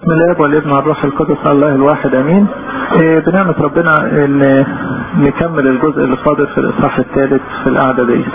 بسم الله والابن والروح القدس الله الواحد امين إيه بنعمة ربنا ان نكمل الجزء اللي فاضل في الاصحاح الثالث في القعدة دي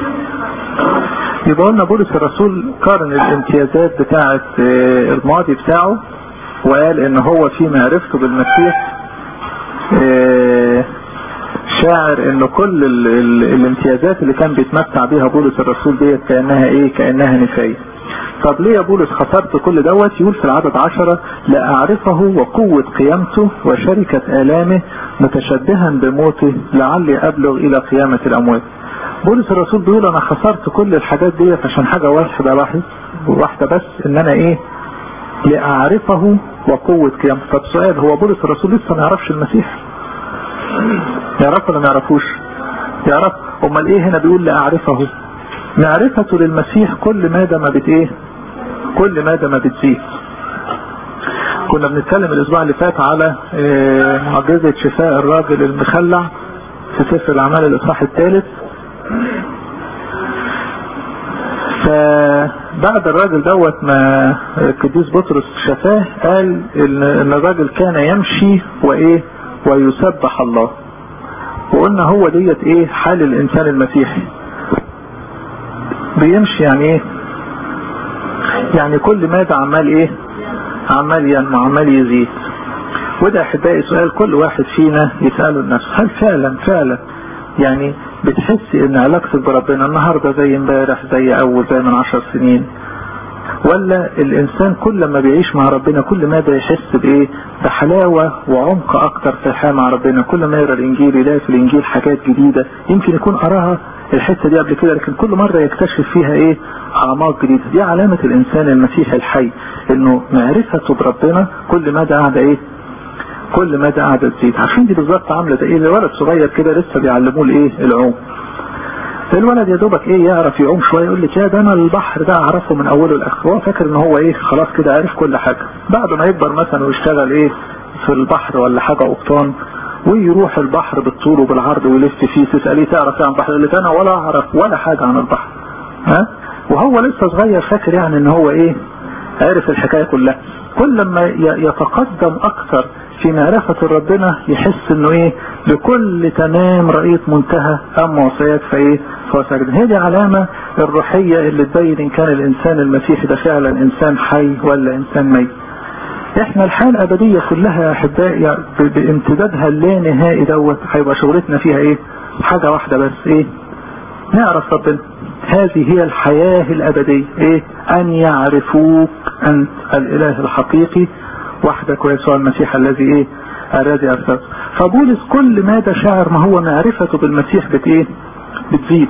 يبقى قلنا بولس الرسول قارن الامتيازات بتاعة إيه الماضي بتاعه وقال ان هو في معرفته بالمسيح إيه شاعر ان كل ال ال الامتيازات اللي كان بيتمتع بيها بولس الرسول ديت كانها ايه كانها نفايه طب ليه يا بولس خسرت كل دوت يقول في العدد عشرة لأعرفه وقوة قيامته وشركة آلامه متشبها بموته لعلي أبلغ إلى قيامة الأموات بولس الرسول بيقول أنا خسرت كل الحاجات دي عشان حاجة واحدة واحد واحدة بس إن أنا إيه لأعرفه وقوة قيامته طب سؤال هو بولس الرسول لسه ما يعرفش المسيح يعرفه ولا ما يعرفوش يعرف امال ايه هنا بيقول لأعرفه معرفته للمسيح كل مادة ما بت ايه كل مادة ما بتزيد كنا بنتكلم الاسبوع اللي فات على اه معجزة شفاء الراجل المخلع في سفر الاعمال الاصحاح الثالث فبعد الراجل دوت ما القديس بطرس شفاه قال ان الراجل كان يمشي وايه ويسبح الله وقلنا هو ديت ايه حال الانسان المسيحي بيمشي يعني ايه يعني كل ماذا عمال ايه عمال ينمو عمال يزيد وده احبائي سؤال كل واحد فينا يسأله لنفسه هل فعلا فعلا يعني بتحس ان علاقتك بربنا النهاردة زي امبارح زي اول زي من عشر سنين ولا الانسان كل ما بيعيش مع ربنا كل ما يحس بايه بحلاوة وعمق اكتر في الحياة مع ربنا كل ما يقرا الانجيل يلاقي في الانجيل حاجات جديدة يمكن يكون قراها الحتة دي قبل كده لكن كل مرة يكتشف فيها ايه اعماق جديدة دي علامة الانسان المسيحي الحي انه معرفته بربنا كل مدى قاعدة ايه كل مدى قاعدة تزيد عارفين دي بالظبط عاملة زي ايه ولد صغير كده لسه بيعلموه الايه العوم الولد يا دوبك ايه يعرف يعوم شويه يقول لك يا ده انا البحر ده اعرفه من اوله لاخره هو فاكر ان هو ايه خلاص كده عارف كل حاجه بعد ما يكبر مثلا ويشتغل ايه في البحر ولا حاجه قبطان ويروح البحر بالطول وبالعرض ويلف فيه تساليه تعرف عن البحر يقول لك انا ولا اعرف ولا حاجه عن البحر ها وهو لسه صغير فاكر يعني ان هو ايه عارف الحكايه كلها كل ما يتقدم اكتر في معرفة ربنا يحس انه ايه بكل تمام رأيت منتهى ام وصيات فايه فسجد هي دي علامة الروحية اللي تبين ان كان الانسان المسيحي ده فعلا انسان حي ولا انسان ميت احنا الحياة الابدية كلها يا احبائي بامتدادها اللانهائي دوت هيبقى شغلتنا فيها ايه حاجة واحدة بس ايه نعرف ربنا هذه هي الحياة الابدية ايه ان يعرفوك انت الاله الحقيقي وحدك ويسوع المسيح الذي ايه الذي ارسلته فبولس كل ماذا شاعر ما هو معرفته بالمسيح بت ايه بتزيد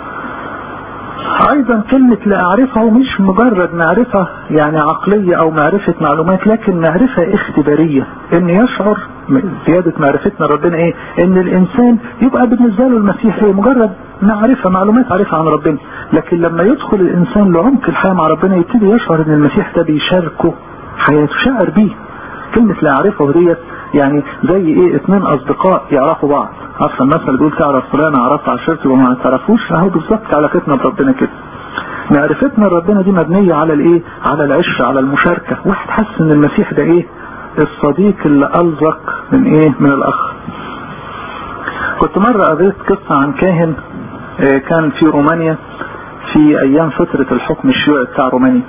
ايضا كلمة لاعرفه مش مجرد معرفة يعني عقلية او معرفة معلومات لكن معرفة اختبارية ان يشعر زيادة معرفتنا ربنا ايه ان الانسان يبقى بالنسبة له المسيح ايه مجرد معرفة معلومات عارفة عن ربنا لكن لما يدخل الانسان لعمق الحياة مع ربنا يبتدي يشعر ان المسيح ده بيشاركه حياته شاعر بيه كلمة لا اعرفه ديت يعني زي ايه اتنين اصدقاء يعرفوا بعض عارفه المثل اللي بيقول تعرف فلان عرفت عشرتي وما تعرفوش اهو بالظبط علاقتنا بربنا كده معرفتنا بربنا دي مبنية على الايه على العشرة على المشاركة واحد حس ان المسيح ده ايه الصديق اللي الزق من ايه من الاخ كنت مرة قريت قصة عن كاهن اه كان في رومانيا في ايام فترة الحكم الشيوعي بتاع رومانيا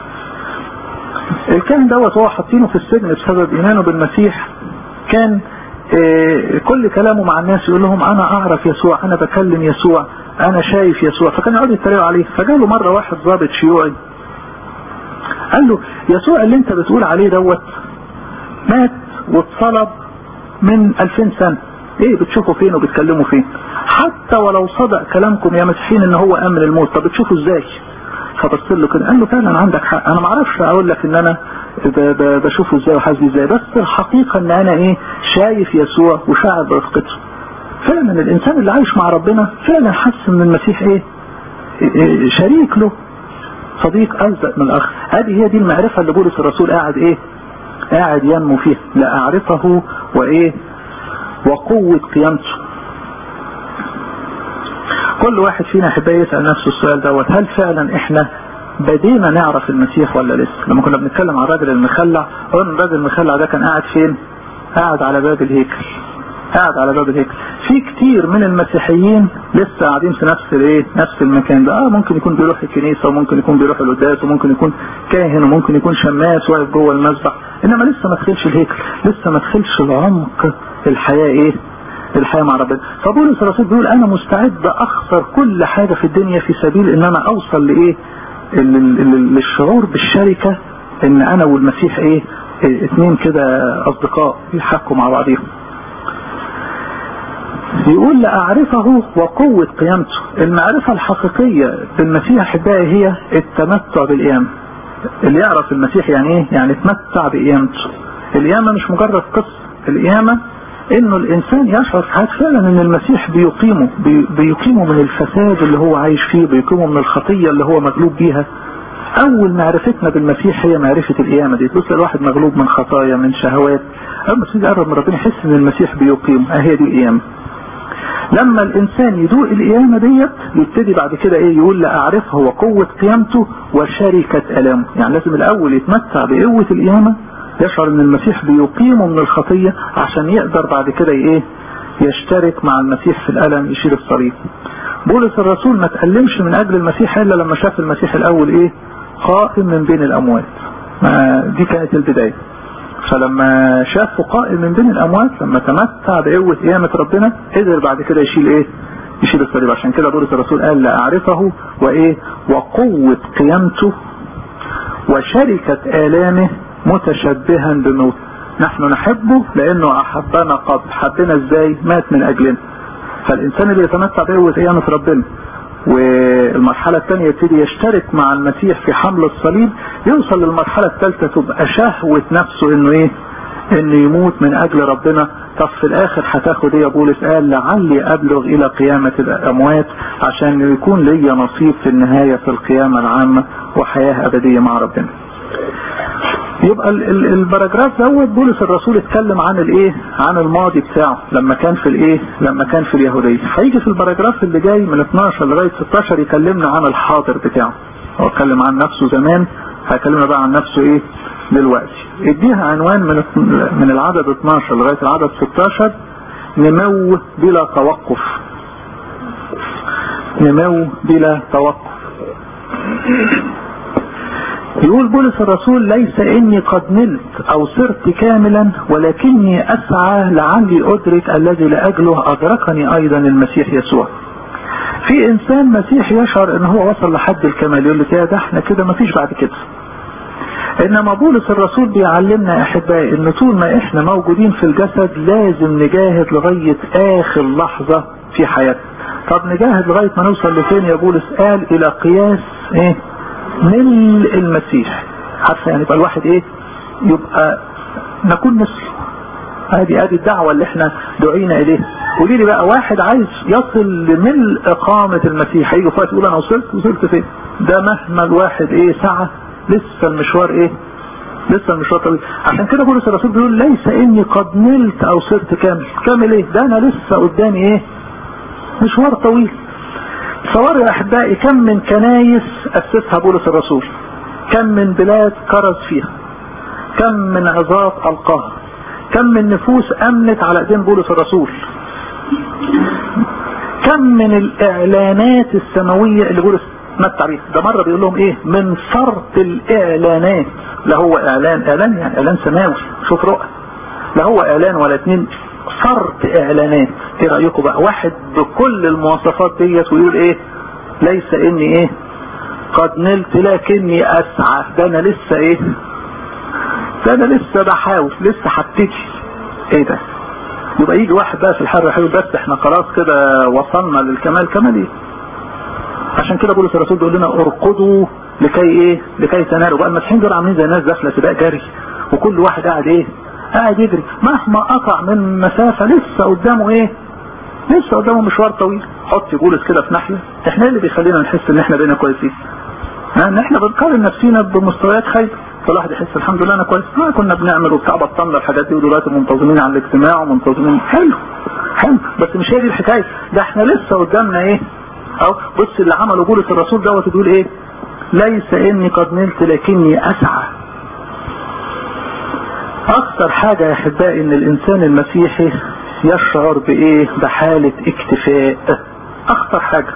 الكاهن دوت هو حاطينه في السجن بسبب ايمانه بالمسيح كان اه كل كلامه مع الناس يقول لهم انا اعرف يسوع انا بكلم يسوع انا شايف يسوع فكان يقعد يتريقوا عليه فجاله مرة واحد ضابط شيوعي قال له يسوع اللي انت بتقول عليه دوت مات واتصلب من 2000 سنة ايه بتشوفوا فين وبتكلموا فين حتى ولو صدق كلامكم يا مسيحيين ان هو امن الموت طب بتشوفوا ازاي فبص له كده قال له فعلا عندك حق انا ما اعرفش اقول لك ان انا بشوفه ازاي وحاسس ازاي بس الحقيقه ان انا ايه شايف يسوع وشاعر برفقته فعلا الانسان اللي عايش مع ربنا فعلا حس ان المسيح ايه, إيه شريك له صديق الزق من الاخ هذه هي دي المعرفه اللي بولس الرسول قاعد ايه قاعد ينمو فيها لا اعرفه وايه وقوه قيامته كل واحد فينا احبائي يسال نفسه السؤال دوت هل فعلا احنا بدينا نعرف المسيح ولا لسه لما كنا بنتكلم عن الراجل المخلع قلنا الراجل المخلع ده كان قاعد فين قاعد على باب الهيكل قاعد على باب الهيكل في كتير من المسيحيين لسه قاعدين في نفس الايه نفس المكان ده اه ممكن يكون بيروح الكنيسه وممكن يكون بيروح القداس وممكن يكون كاهن وممكن يكون شماس واقف جوه المسبح انما لسه ما دخلش الهيكل لسه ما دخلش العمق الحياه ايه الحياه مع ربنا فبولس الرسول بيقول انا مستعد اخسر كل حاجه في الدنيا في سبيل ان انا اوصل لايه للشعور بالشركه ان انا والمسيح ايه اتنين كده اصدقاء يحكوا مع بعضهم يقول لأعرفه وقوة قيامته المعرفة الحقيقية بالمسيح أحبائي هي التمتع بالقيامة اللي يعرف المسيح يعني ايه يعني يتمتع بقيامته القيامة مش مجرد قصة القيامة انه الانسان يشعر في حياته فعلا ان المسيح بيقيمه بي بيقيمه من الفساد اللي هو عايش فيه بيقيمه من الخطية اللي هو مغلوب بيها اول معرفتنا بالمسيح هي معرفة القيامة دي بص الواحد مغلوب من خطايا من شهوات اما تيجي يقرب من ربنا يحس ان المسيح بيقيمه اهي دي القيامة لما الانسان يدوق القيامة ديت يبتدي بعد كده ايه يقول لا اعرفه وقوة قيامته وشركة الامه يعني لازم الاول يتمتع بقوة القيامة يشعر ان المسيح بيقيمه من الخطية عشان يقدر بعد كده ايه يشترك مع المسيح في الالم يشيل الصليب بولس الرسول ما تألمش من اجل المسيح الا لما شاف المسيح الاول ايه قائم من بين الاموات ما دي كانت البداية فلما شافه قائم من بين الاموات لما تمتع بقوة قيامة ربنا قدر بعد كده يشيل ايه يشيل الصليب عشان كده بولس الرسول قال لا اعرفه وايه وقوة قيامته وشركة الامه متشبها بموت نحن نحبه لانه احبنا قبل حبنا ازاي مات من اجلنا فالانسان اللي يتمتع بقوة قيامة ربنا والمرحلة الثانية يبتدي يشترك مع المسيح في حمل الصليب يوصل للمرحلة الثالثة تبقى شهوة نفسه انه ايه انه يموت من اجل ربنا طب في الاخر هتاخد ايه يا بولس قال لعلي ابلغ الى قيامة الاموات عشان يكون لي نصيب في النهاية في القيامة العامة وحياة ابدية مع ربنا يبقى الباراجراف دوت بولس الرسول اتكلم عن الايه عن الماضي بتاعه لما كان في الايه لما كان في اليهوديه هيجي في الباراجراف اللي جاي من 12 لغايه 16 يكلمنا عن الحاضر بتاعه هو اتكلم عن نفسه زمان هيكلمنا بقى عن نفسه ايه دلوقتي اديها عنوان من من العدد 12 لغايه العدد 16 نمو بلا توقف نمو بلا توقف يقول بولس الرسول ليس اني قد نلت او صرت كاملا ولكني اسعى لعلي ادرك الذي لاجله ادركني ايضا المسيح يسوع في انسان مسيح يشعر ان هو وصل لحد الكمال يقول لك يا ده احنا كده مفيش بعد كده انما بولس الرسول بيعلمنا احبائي ان طول ما احنا موجودين في الجسد لازم نجاهد لغاية اخر لحظة في حياتنا طب نجاهد لغاية ما نوصل لفين يا بولس قال الى قياس ايه ملء المسيح عارفه يعني يبقى الواحد ايه يبقى نكون مثله هذه هذه الدعوة اللي احنا دعينا اليها قولي لي بقى واحد عايز يصل لملء اقامة المسيح هيجي فوق يقول انا وصلت وصلت فين ده مهما الواحد ايه سعى لسه المشوار ايه لسه المشوار طويل عشان كده بولس الرسول بيقول ليس اني قد نلت او صرت كامل كامل ايه ده انا لسه قدامي ايه مشوار طويل تصور يا احبائي كم من كنايس اسسها بولس الرسول كم من بلاد كرز فيها كم من عظات القاها كم من نفوس امنت على ايدين بولس الرسول كم من الاعلانات السماوية اللي بولس متع بيها ده مرة بيقول لهم ايه من فرط الاعلانات لا هو اعلان اعلان يعني اعلان سماوي شوف رؤى لا هو اعلان ولا اتنين فرط اعلانات ايه رأيكم بقى واحد بكل المواصفات ديت ويقول ايه ليس اني ايه قد نلت لكني اسعى ده انا لسه ايه ده انا لسه بحاول لسه هبتدي ايه ده يبقى يجي واحد بقى في الحر يقول بس احنا خلاص كده وصلنا للكمال كمال ايه عشان كده بولس الرسول بيقول لنا ارقدوا لكي ايه لكي تنالوا بقى المسيحيين دول عاملين زي الناس داخله سباق جري وكل واحد قاعد ايه قاعد يجري مهما قطع من مسافة لسه قدامه ايه لسه قدامه مشوار طويل حط بولس كده في ناحية احنا اللي بيخلينا نحس ان احنا بقينا كويسين ان احنا بنقارن نفسينا بمستويات خايفة فالواحد يحس الحمد لله انا كويس ما كنا بنعمل وبتاع بطلنا الحاجات دي ودلوقتي منتظمين على الاجتماع ومنتظمين حلو حلو بس مش هي دي الحكايه ده احنا لسه قدامنا ايه اهو بص اللي عمله بولس الرسول دوت تقول ايه ليس اني قد نلت لكني اسعى اكثر حاجة يا احبائي ان الانسان المسيحي يشعر بايه بحالة اكتفاء اخطر حاجة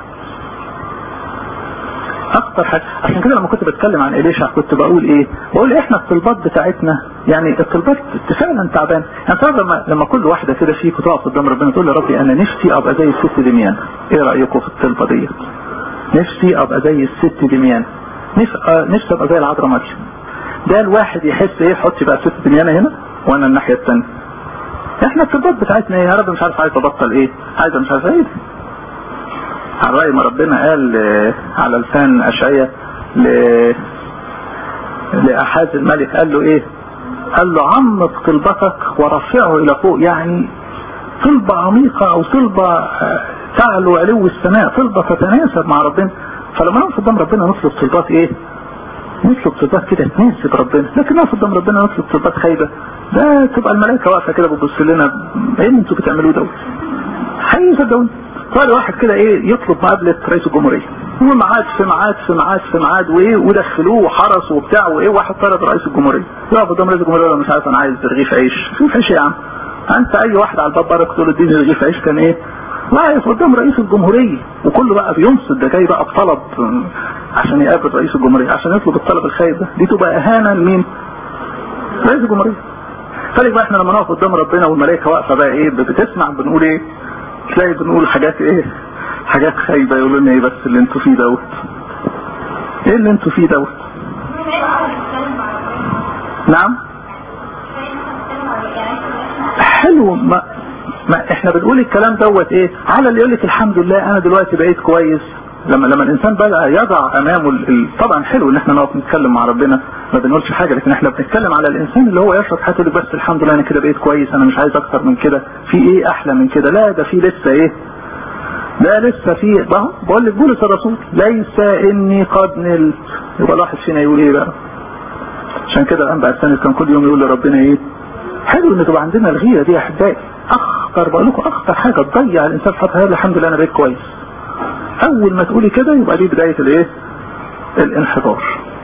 اكتر حاجة عشان كده لما كنت بتكلم عن اليشع كنت بقول ايه بقول احنا الطلبات بتاعتنا يعني الطلبات فعلا تعبان يعني تعرف لما لما كل واحدة كده فيكم تقف قدام ربنا تقول يا ربي انا نفسي ابقى زي الست دميان ايه رأيكم في الطلبة ديت نفسي ابقى زي الست دميان نفسي ابقى زي العذراء مريم ده الواحد يحس ايه حطي بقى ست دميانة هنا وانا الناحية الثانية احنا الطلبات بتاعتنا ايه يا رب مش عارف عايز ابطل ايه عايز مش عارف ايه على رأي ما ربنا قال على لسان أشعية لأحاز الملك قال له ايه قال له عمق طلبتك ورفعه الى فوق يعني طلبة عميقة او طلبة تعلو علو السماء طلبة تتناسب مع ربنا فلما نقف قدام ربنا نطلب طلبات ايه نطلب طلبات كده تناسب ربنا لكن نقف قدام ربنا نطلب طلبات خايبة ده تبقى الملائكة واقفة كده بتبص لنا ايه اللي انتوا بتعملوه دوت حقيقي صدقوني طالع واحد كده ايه يطلب مقابلة رئيس الجمهورية ومعاد في معاد في معاد في معاد وايه ودخلوه وحرس وبتاع وايه واحد طلب رئيس الجمهورية يقف قدام رئيس الجمهورية مش عارف انا عايز رغيف عيش رغيف عيش يا عم انت اي واحد على الباب بره تقول اديني رغيف عيش كان ايه واقف قدام رئيس الجمهورية وكله بقى بينصت ده جاي بقى بطلب عشان يقابل رئيس الجمهورية عشان يطلب الطلب الخايب ده دي تبقى اهانة لمين رئيس الجمهورية فلك بقى احنا لما نقف قدام ربنا والملائكة واقفة بقى ايه بتسمع بنقول ايه تلاقي بنقول حاجات ايه حاجات خايبة يقولوا لنا ايه بس اللي انتوا فيه دوت ايه اللي انتوا فيه دوت نعم حلو ما, ما احنا بنقول الكلام دوت ايه على اللي يقول لك الحمد لله انا دلوقتي بقيت كويس لما لما الانسان بدا يضع امامه ال... طبعا حلو ان احنا نقف نتكلم مع ربنا ما بنقولش حاجه لكن احنا بنتكلم على الانسان اللي هو يشرب حياته يقول بس الحمد لله انا كده بقيت كويس انا مش عايز اكتر من كده في ايه احلى من كده لا ده في لسه ايه ده لسه في بقول لك بولس الرسول ليس اني قد نلت يبقى الواحد فينا يقول ايه بقى عشان كده الانبا الثاني كان كل يوم يقول لربنا ايه حلو ان تبقى عندنا الغيره دي يا احبائي اخطر بقول لكم اخطر حاجه تضيع الانسان في حياته الحمد لله انا بقيت كويس اول ما تقولي كده يبقى دي بدايه الايه الانحدار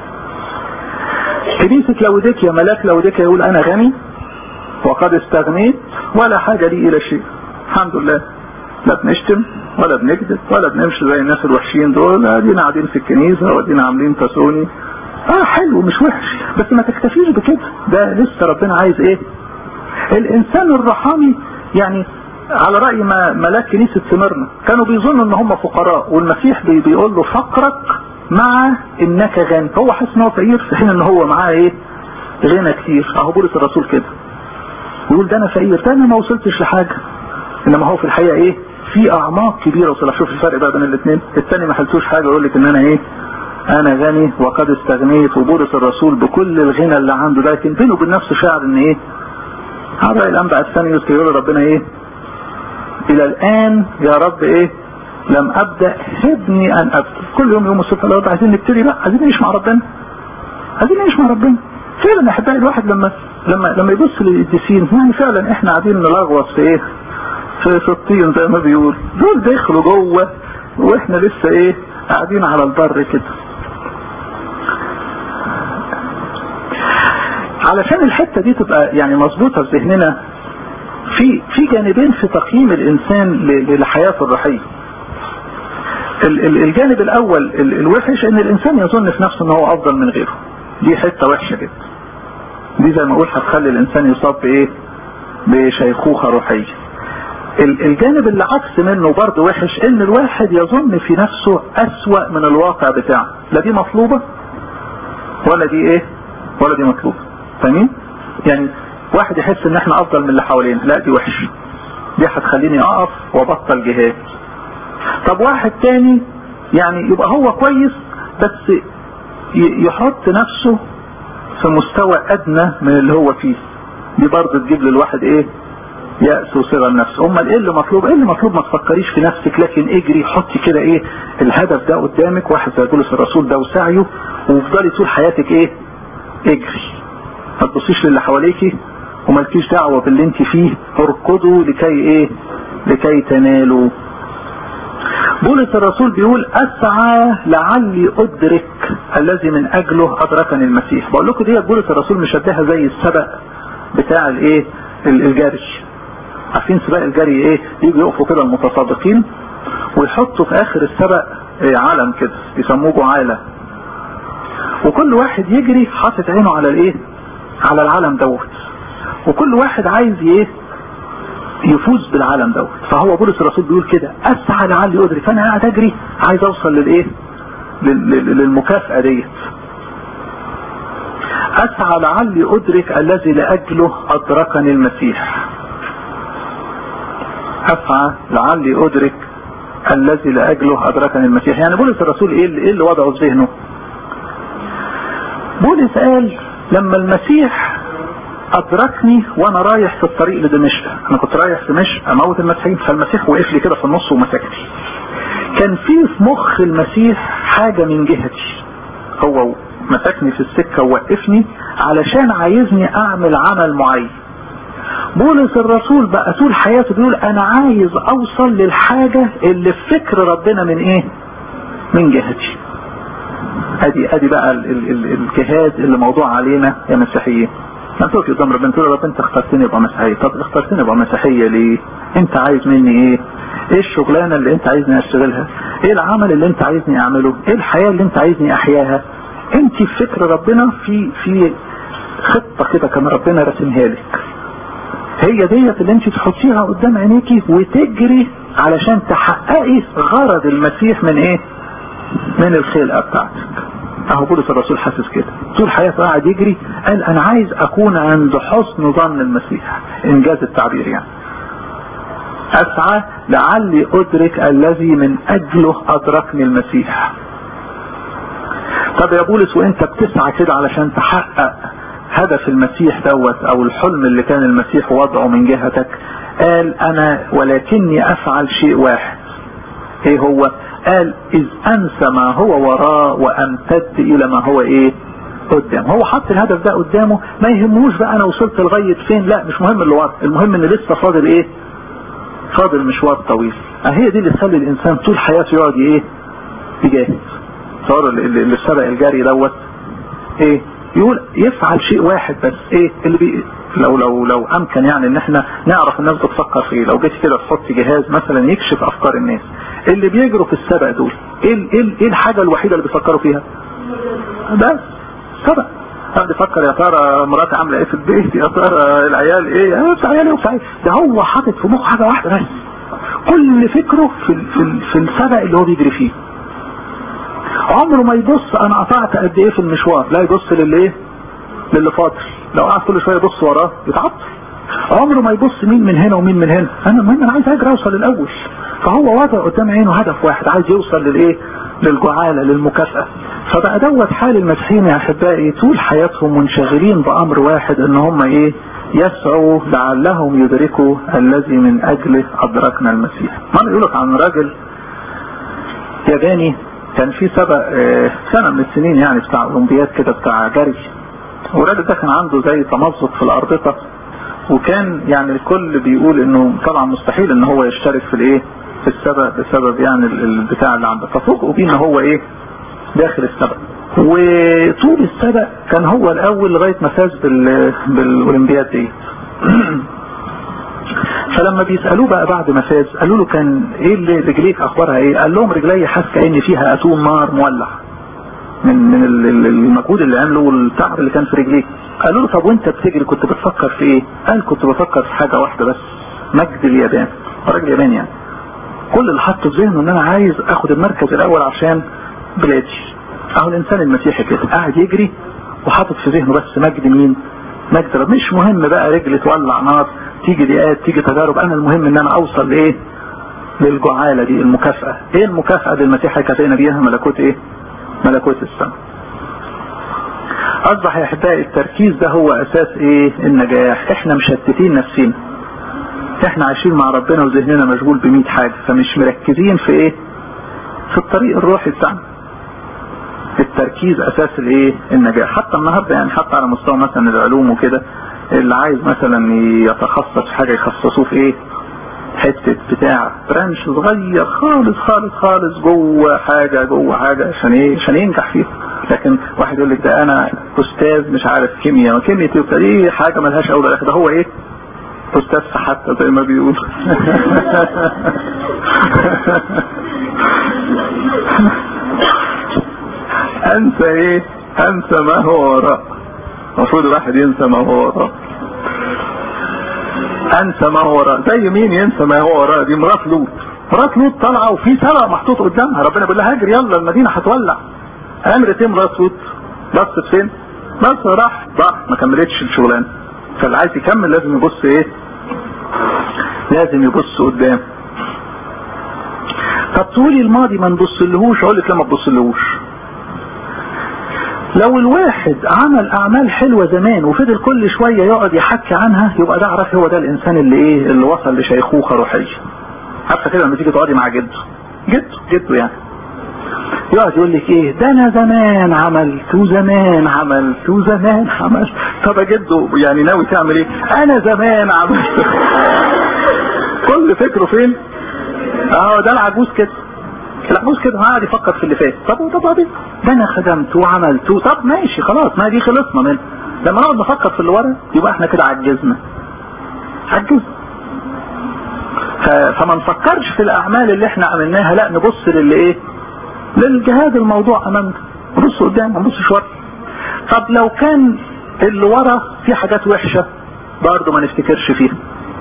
كنيسة لوديكيا ملاك لوديكيا يقول انا غني وقد استغنيت ولا حاجة لي الى شيء الحمد لله لا بنشتم ولا بنكذب ولا بنمشي زي الناس الوحشين دول ادينا قاعدين في الكنيسة وادينا عاملين تسوني اه حلو مش وحش بس ما تكتفيش بكده ده لسه ربنا عايز ايه الانسان الرحامي يعني على رأي ما ملاك كنيسة سمرنا كانوا بيظنوا ان هم فقراء والمسيح بي بيقول له فقرك مع انك غني هو حاسس ان هو فقير في حين ان هو معاه ايه غنى كتير اهو بولس الرسول كده يقول ده انا فقير ده انا ما وصلتش لحاجة انما هو في الحقيقة ايه في اعماق كبيرة وصل شوف الفرق بقى بين الاثنين الثاني ما حلتوش حاجة يقول لك ان انا ايه انا غني وقد استغنيت وبولس الرسول بكل الغنى اللي عنده ده لكن بينه وبين نفسه شعر ان ايه على الانبع الثاني يقول ربنا ايه الى الان يا رب ايه لم ابدا هبني ان ابدا كل يوم يوم الصبح يا رب عايزين نبتدي بقى عايزين نعيش مع ربنا عايزين نعيش مع ربنا فعلا يا احبائي الواحد لما لما لما يبص للقديسين يعني فعلا احنا قاعدين نلغوص في ايه في, في الطين زي ما بيقول دول دخلوا جوه واحنا لسه ايه قاعدين على البر كده علشان الحته دي تبقى يعني مظبوطه في ذهننا في في جانبين في تقييم الانسان لحياته الروحيه الجانب الاول الوحش ان الانسان يظن في نفسه ان هو افضل من غيره دي حته وحشه جدا دي زي ما اقول هتخلي الانسان يصاب بايه بشيخوخه روحيه الجانب اللي عكس منه برضه وحش ان الواحد يظن في نفسه اسوأ من الواقع بتاعه لا دي مطلوبه ولا دي ايه ولا دي مطلوبه فاهمين يعني واحد يحس ان احنا افضل من اللي حوالينا لا دي وحش دي هتخليني اقف وابطل جهاد طب واحد تاني يعني يبقى هو كويس بس يحط نفسه في مستوى ادنى من اللي هو فيه دي برضه تجيب للواحد ايه يأس وصغر نفسه امال ايه اللي مطلوب ايه اللي مطلوب ما تفكريش في نفسك لكن اجري حطي كده ايه الهدف ده قدامك واحد زي بولس الرسول ده وسعيه وافضلي طول حياتك ايه اجري ما تبصيش للي حواليكي ومالكيش دعوة باللي انت فيه اركضوا لكي ايه لكي تنالوا بولس الرسول بيقول اسعى لعلي ادرك الذي من اجله ادركني المسيح بقول لكم دي بولس الرسول مشبهها زي السبق بتاع الايه الجري عارفين سباق الجري ايه يجوا يقفوا كده المتسابقين ويحطوا في اخر السبق إيه علم كده يسموه جعالة وكل واحد يجري حاطط عينه على الايه على العلم دوت وكل واحد عايز ايه يفوز بالعالم دوت فهو بولس الرسول بيقول كده اسعى لعلي ادرك فانا قاعد اجري عايز اوصل للايه للمكافأة ديت اسعى لعلي ادرك الذي لاجله ادركني المسيح اسعى لعلي ادرك الذي لاجله ادركني المسيح يعني بولس الرسول ايه اللي, إيه اللي وضعه في ذهنه بولس قال لما المسيح ادركني وانا رايح في الطريق لدمشق انا كنت رايح دمشق اموت المسيحيين فالمسيح وقف لي كده في النص ومسكني كان في في مخ المسيح حاجة من جهتي هو مسكني في السكة ووقفني علشان عايزني اعمل عمل معين بولس الرسول بقى طول حياته بيقول انا عايز اوصل للحاجة اللي في فكر ربنا من ايه من جهتي ادي ادي بقى ال ال ال الجهاد اللي موضوع علينا يا مسيحيين ما تقف قدام ربنا تقول رب انت اخترتني ابقى مسيحية طب اخترتني ابقى مسيحية ليه انت عايز مني ايه ايه الشغلانة اللي انت عايزني اشتغلها ايه العمل اللي انت عايزني اعمله ايه الحياة اللي انت عايزني احياها انت في فكر ربنا في في خطة كده كان ربنا رسمها لك هي ديت اللي انت تحطيها قدام عينيكي وتجري علشان تحققي غرض المسيح من ايه من الخلقة بتاعتك اهو بولس الرسول حاسس كده طول حياته قاعد يجري قال انا عايز اكون عند حسن ظن المسيح انجاز التعبير يعني اسعى لعلي ادرك الذي من اجله ادركني المسيح طب يا بولس وانت بتسعى كده علشان تحقق هدف المسيح دوت او الحلم اللي كان المسيح وضعه من جهتك قال انا ولكني افعل شيء واحد ايه هو قال اذ انسى ما هو وراء وامتد الى ما هو ايه قدام هو حط الهدف ده قدامه ما يهموش بقى انا وصلت لغاية فين لا مش مهم اللي ورا المهم ان لسه فاضل ايه فاضل مشوار طويل هي دي اللي تخلي الانسان طول حياته يقعد ايه يجاهد صار اللي سبق الجري دوت ايه يقول يفعل شيء واحد بس ايه اللي بي لو لو لو امكن يعني ان احنا نعرف الناس بتفكر في ايه لو جيت كده تحط جهاز مثلا يكشف افكار الناس اللي بيجروا في السبق دول ايه ايه ايه الحاجه الوحيده اللي بيفكروا فيها بس سبق قاعد يفكر يا ترى مراتي عامله ايه في البيت يا ترى العيال ايه يا عيال ايه وبتاع ده هو حاطط في مخه حاجه واحده بس كل فكره في في في السبق اللي هو بيجري فيه عمره ما يبص انا قطعت قد ايه في المشوار لا يبص للي ايه للي فاضل لو قعد كل شويه يبص وراه يتعطل عمره ما يبص مين من هنا ومين من هنا انا المهم انا عايز اجري اوصل الاول فهو وضع قدام عينه هدف واحد عايز يوصل للايه للجعالة للمكافأة فبقى دوت حال المسيحيين يا احبائي طول حياتهم منشغلين بامر واحد ان هم ايه يسعوا لعلهم يدركوا الذي من اجله ادركنا المسيح مرة يقولك عن راجل ياباني كان في سبق سنة من السنين يعني بتاع اولمبياد كده بتاع جري والراجل ده كان عنده زي تمزق في الاربطة وكان يعني الكل بيقول انه طبعا مستحيل ان هو يشترك في الايه في السبق بسبب يعني البتاع اللي عنده ففوجئوا بيه ان هو ايه داخل السبق وطول السبق كان هو الاول لغايه ما فاز بالاولمبياد دي فلما بيسالوه بقى بعد ما فاز قالوا له كان ايه اللي رجليك اخبارها ايه قال لهم رجلي حاسه كان فيها اتون نار مولع من من المجهود اللي عمله والتعب اللي كان في رجليه قالوا له طب وانت بتجري كنت بتفكر في ايه قال كنت بفكر في حاجه واحده بس مجد اليابان راجل ياباني يعني كل اللي حطه في ذهنه ان انا عايز اخد المركز الاول عشان بلادي اهو الانسان المسيحي كده قاعد يجري وحاطط في ذهنه بس مجد مين مجد رب مش مهم بقى رجل تولع نار تيجي دقات تيجي تجارب انا المهم ان انا اوصل لايه للجعالة دي المكافأة ايه المكافأة اللي المسيح هيكافئنا بيها ملكوت ايه ملكوت السماء اصبح يا احبائي التركيز ده هو اساس ايه النجاح احنا مشتتين نفسينا احنا عايشين مع ربنا وذهننا مشغول بمية حاجة فمش مركزين في ايه في الطريق الروحي بتاعنا التركيز اساس الايه النجاح حتى النهاردة يعني حتى على مستوى مثلا العلوم وكده اللي عايز مثلا يتخصص في حاجة يخصصوه في ايه حتة بتاع برانش صغير خالص خالص خالص جوه حاجة جوه حاجة عشان ايه عشان ينجح فيها لكن واحد يقول لك ده انا استاذ مش عارف كيمياء وكيمياء دي حاجه ملهاش اول ولا ده هو ايه استاذ حتى زي ما بيقول انسى ايه انسى ما هو وراء المفروض الواحد ينسى ما هو وراء انسى ما هو وراء زي مين ينسى ما هو وراء دي مرات لوط مرات لوط طالعه وفي سبع محطوط قدامها ربنا بيقول لها هاجر يلا المدينه هتولع عملت ايه مرات لوط بصت فين بس راح راح ما كملتش الشغلانه فاللي عايز يكمل لازم يبص ايه لازم يبص قدام طب تقولي الماضي ما نبصلهوش اقول لك لا ما تبصلهوش لو الواحد عمل اعمال حلوة زمان وفضل كل شوية يقعد يحكي عنها يبقى ده عرف هو ده الانسان اللي ايه اللي وصل لشيخوخة روحية عارفة كده لما تيجي تقعدي مع جده جده جده يعني يقعد يقول لك ايه ده انا زمان عملت وزمان عملت وزمان عملت طب يا جده يعني ناوي تعمل ايه انا زمان عملت كل فكره فين اه ده العجوز كده العجوز كده قاعد يفكر في اللي فات طب طب طب ده انا خدمت وعملت طب ماشي خلاص ما دي خلصنا منه لما نقعد نفكر في اللي ورا يبقى احنا كده عجزنا عجزنا فما نفكرش في الاعمال اللي احنا عملناها لا نبص للي ايه للجهاد الموضوع امامنا نبص قدام ما نبصش ورا طب لو كان اللي ورا في حاجات وحشه برضه ما نفتكرش فيها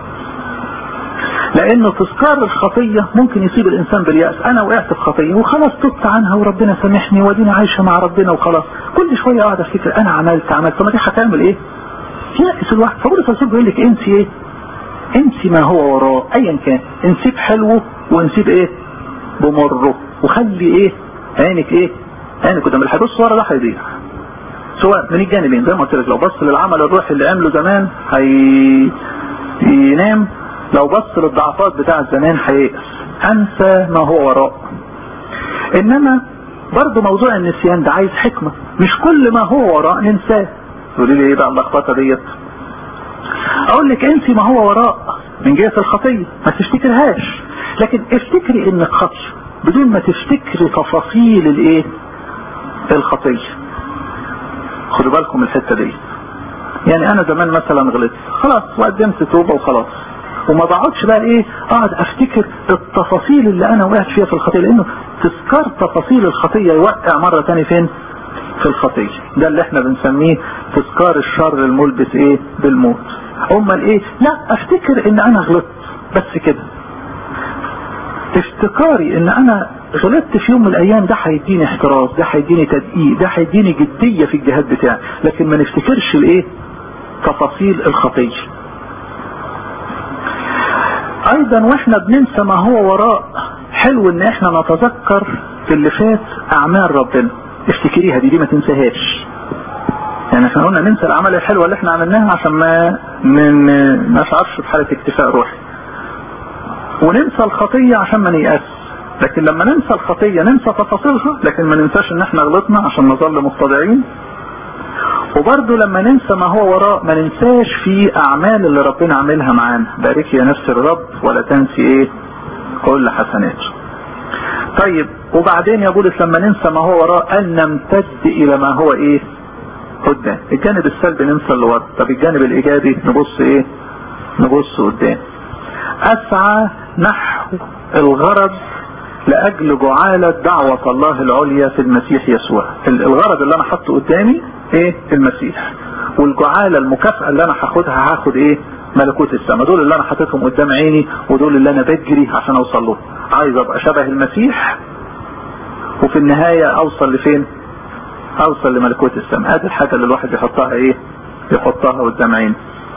لانه تذكار الخطية ممكن يصيب الانسان باليأس انا وقعت في خطية وخلاص تبت عنها وربنا سامحني ودينا عايشة مع ربنا وخلاص كل شوية اقعد افتكر انا عملت عملت طب دي هتعمل ايه يأس الواحد فبولس الرسول بيقول لك انسي ايه انسي ما هو وراه ايا كان انسيب حلوه وانسيب ايه بمره وخلي ايه عينك ايه عينك قدام اللي هيبص ورا ده هيضيع سواء من الجانبين زي ما قلت لك لو بص للعمل الروحي اللي عمله زمان هي ينام لو بص للضعفات بتاع زمان هيئس انسى ما هو وراء انما برضه موضوع النسيان ده عايز حكمة مش كل ما هو وراء ننساه تقولي لي ايه بقى اللخبطه ديت اقول لك انسي ما هو وراء من جهة الخطية ما تفتكرهاش لكن افتكري انك خطية بدون ما تفتكري تفاصيل الايه الخطية خدوا بالكم الحتة دي يعني انا زمان مثلا غلطت خلاص وقدمت توبة وخلاص وما بقعدش بقى ايه اقعد افتكر التفاصيل اللي انا وقعت فيها في الخطية لانه تذكار تفاصيل الخطية يوقع مرة تاني فين في الخطية ده اللي احنا بنسميه تذكار الشر الملبس ايه بالموت امال ايه لا افتكر ان انا غلطت بس كده افتكاري ان انا غلطت في يوم من الايام ده هيديني احتراز ده هيديني تدقيق ده هيديني جدية في الجهاد بتاعي لكن ما نفتكرش الايه تفاصيل الخطيه ايضا واحنا بننسى ما هو وراء حلو ان احنا نتذكر في اللي فات اعمال ربنا افتكريها دي دي ما تنساهاش يعني احنا قلنا ننسى الاعمال الحلوه اللي احنا عملناها عشان ما من ما نشعرش بحاله اكتفاء روحي وننسى الخطيه عشان ما نيأس لكن لما ننسى الخطيه ننسى تفاصيلها لكن ما ننساش ان احنا غلطنا عشان نظل مستضيعين وبرضه لما ننسى ما هو وراء ما ننساش في اعمال اللي ربنا عاملها معانا بارك يا نفس الرب ولا تنسي ايه كل حسناته طيب وبعدين يا بولس لما ننسى ما هو وراء ان نمتد الى ما هو ايه قدام الجانب السلبي ننسى اللي ورا طب الجانب الايجابي نبص ايه نبص قدام اسعى نحو الغرض لاجل جعالة دعوة الله العليا في المسيح يسوع الغرض اللي انا حاطه قدامي ايه المسيح والجعالة المكافأة اللي انا هاخدها هاخد ايه ملكوت السماء دول اللي انا حاططهم قدام عيني ودول اللي انا بجري عشان اوصل لهم عايز ابقى شبه المسيح وفي النهاية اوصل لفين اوصل لملكوت السماء هذه الحاجة اللي الواحد يحطها ايه يحطها قدام عينه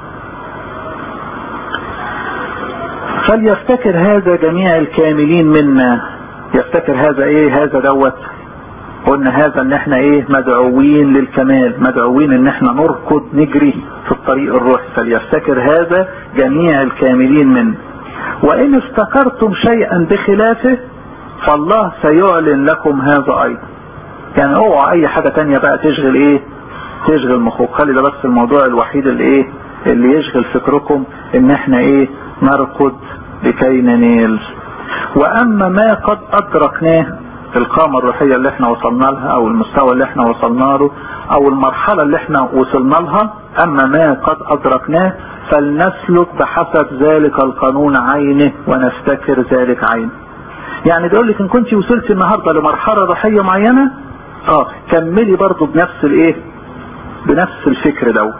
فليفتكر هذا جميع الكاملين منا يفتكر هذا ايه هذا دوت قلنا هذا ان احنا ايه مدعوين للكمال مدعوين ان احنا نركض نجري في الطريق الروحي فليفتكر هذا جميع الكاملين منه وان افتكرتم شيئا بخلافه فالله سيعلن لكم هذا ايضا يعني اوعى اي حاجة تانية بقى تشغل ايه تشغل مخك خلي ده بس الموضوع الوحيد اللي ايه اللي يشغل فكركم ان احنا ايه نركض لكي ننال واما ما قد ادركناه القامة الروحية اللي احنا وصلنا لها او المستوى اللي احنا وصلنا له او المرحلة اللي احنا وصلنا لها اما ما قد ادركناه فلنسلك بحسب ذلك القانون عينه ونفتكر ذلك عينه يعني بيقول لك ان كنت وصلت النهاردة لمرحلة روحية معينة اه كملي برضو بنفس الايه بنفس الفكر دوت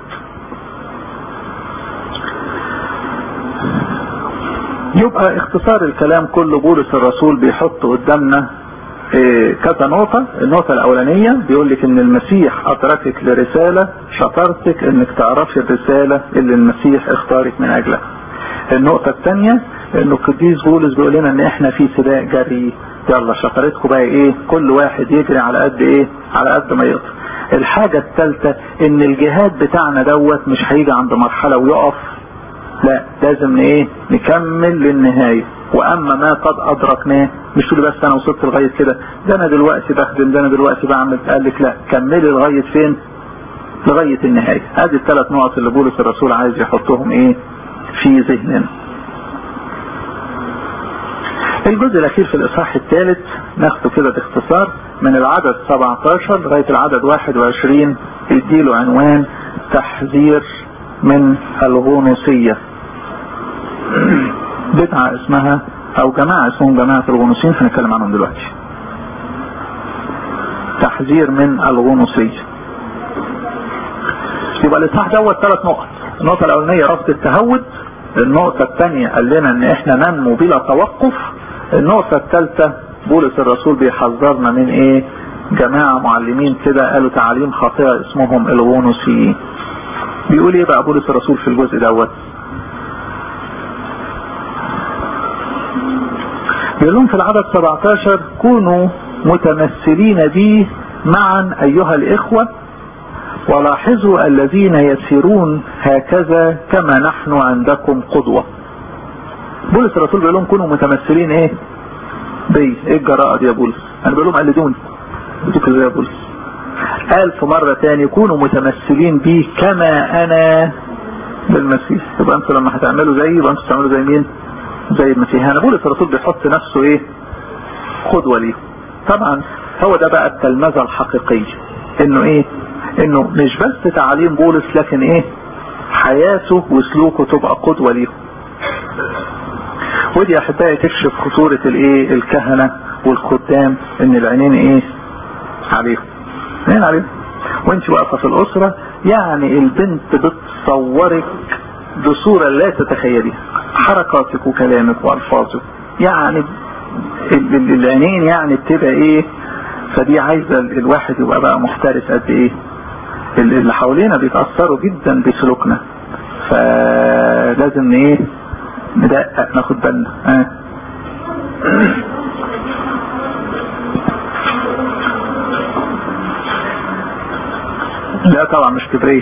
يبقى اختصار الكلام كله بولس الرسول بيحط قدامنا إيه كذا نقطة النقطة الأولانية بيقول لك إن المسيح أدركك لرسالة شطارتك إنك تعرفي الرسالة اللي المسيح اختارك من أجلها. النقطة الثانية إنه القديس بولس بيقول لنا إن إحنا في سباق جري يلا شطارتكم بقى إيه؟ كل واحد يجري على قد إيه؟ على قد ما يقدر. الحاجة الثالثة إن الجهاد بتاعنا دوت مش هيجي عند مرحلة ويقف لا لازم ايه نكمل للنهاية واما ما قد ادركناه مش تقول بس انا وصلت لغاية كده ده انا دلوقتي بخدم ده انا دلوقتي بعمل قال لك لا كملي لغاية فين لغاية النهاية هذه الثلاث نقط اللي بولس الرسول عايز يحطهم ايه في ذهننا الجزء الاخير في الاصحاح الثالث ناخده كده باختصار من العدد 17 لغاية العدد 21 يديله عنوان تحذير من الغنوصية بدعة اسمها او جماعة اسمهم جماعة الغنوصيين هنتكلم عنهم دلوقتي تحذير من الغنوصية يبقى الاصحاح دوت ثلاث نقط النقطة الاولانية رفض التهود النقطة الثانية قال لنا ان احنا ننمو بلا توقف النقطة الثالثة بولس الرسول بيحذرنا من ايه جماعة معلمين كده قالوا تعاليم خاطئة اسمهم الغنوصيين بيقول ايه بقى بولس الرسول في الجزء دوت بيقول لهم في العدد 17 كونوا متمثلين بي معا ايها الاخوة ولاحظوا الذين يسيرون هكذا كما نحن عندكم قدوة بولس الرسول بيقول لهم كونوا متمثلين ايه بي ايه الجراءة دي يا بولس انا بقول لهم قلدوني بدوك ازاي يا بولس قال في مرة تاني كونوا متمثلين بي كما انا بالمسيح يبقى انتوا لما هتعملوا زيي يبقى انتوا تعملوا زي مين زي المسيح انا بولس الرسول بيحط نفسه ايه قدوة ليه طبعا هو ده بقى التلمذة الحقيقية انه ايه انه مش بس تعاليم بولس لكن ايه حياته وسلوكه تبقى قدوة ليه ودي احبائي تكشف خطورة الايه الكهنة والخدام ان العينين ايه عليهم عينين عليهم وانت واقفة في الاسرة يعني البنت بتصورك بصورة لا تتخيليها حركاتك وكلامك والفاظك يعني العينين يعني بتبقى ايه فدي عايزة الواحد يبقى بقى محترس قد ايه اللي حوالينا بيتأثروا جدا بسلوكنا فلازم ايه ندقق ناخد بالنا اه. لا طبعا مش كبرية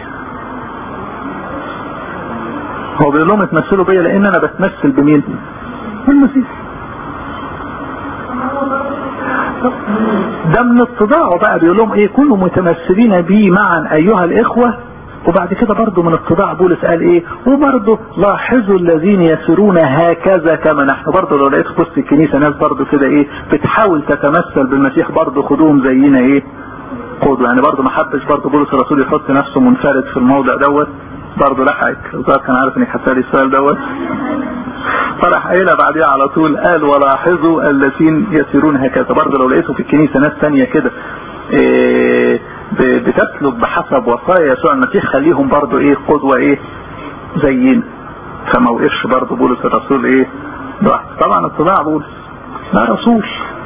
هو بيقول لهم اتمثلوا بيا لان انا بتمثل بمين بالمسيح ده من اتضاعه بقى بيقول لهم ايه كونوا متمثلين بي معا ايها الاخوة وبعد كده برضه من اتضاع بولس قال ايه وبرضه لاحظوا الذين يسيرون هكذا كما نحن برضه لو لقيت في وسط الكنيسه ناس برضه كده ايه بتحاول تتمثل بالمسيح برضه خدوهم زينا ايه قدوه يعني برضه ما حبش برضه بولس الرسول يحط نفسه منفرد في الموضع دوت برضه لحقك الظاهر كان عارف انك هتسالي السؤال دوت فراح قايلها بعديها على طول قال ولاحظوا الذين يسيرون هكذا برضه لو لقيته في الكنيسه ناس ثانيه كده إيه بتسلك بحسب وصايا يسوع المسيح خليهم برضه ايه قدوه ايه زينا فما وقفش برضه بولس الرسول ايه براحته طبعا اتباع بولس لا رسول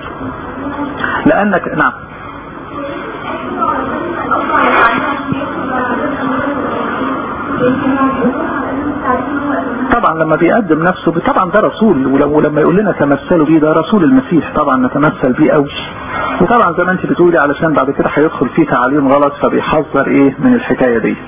لانك نعم طبعا لما بيقدم نفسه طبعا ده رسول ولما يقول لنا تمثلوا بيه ده رسول المسيح طبعا نتمثل بيه قوي وطبعا زي ما انت بتقولي علشان بعد كده هيدخل فيه تعاليم غلط فبيحذر ايه من الحكايه دي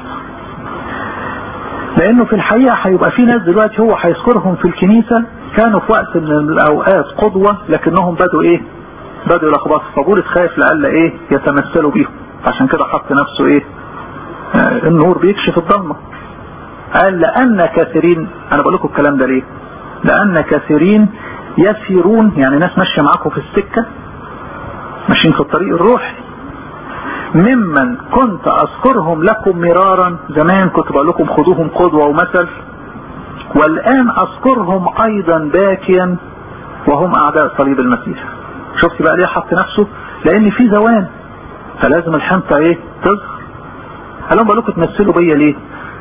لانه في الحقيقه هيبقى في ناس دلوقتي هو هيذكرهم في الكنيسه كانوا في وقت من الاوقات قدوه لكنهم بدوا ايه بدوا يلخبطوا فبولس خايف لألا ايه يتمثلوا بيهم عشان كده حط نفسه ايه آه النور بيكشف الضلمه قال لأن كثيرين أنا بقول لكم الكلام ده ليه لأن كثيرين يسيرون يعني ناس ماشية معاكم في السكة ماشيين في الطريق الروحي ممن كنت اذكرهم لكم مرارا زمان كنت بقول لكم خذوهم قدوة ومثل والان اذكرهم ايضا باكيا وهم اعداء صليب المسيح شفت بقى ليه حط نفسه لان في زوان فلازم الحنطة ايه تظهر قال لهم بقول لكم تمثلوا بيا ليه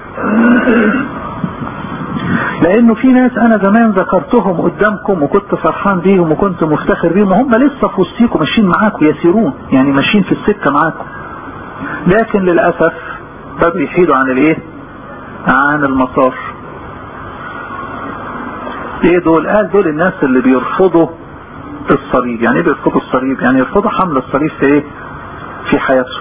لانه في ناس انا زمان ذكرتهم قدامكم وكنت فرحان بيهم وكنت مفتخر بيهم وهم لسه في وسطيكم ماشيين معاكم يسيرون يعني ماشيين في السكة معاكم لكن للأسف بدوا يحيدوا عن الايه عن المسار ايه دول قال دول الناس اللي بيرفضوا الصليب يعني ايه بيرفضوا الصليب يعني يرفضوا حمل الصليب في ايه في حياتهم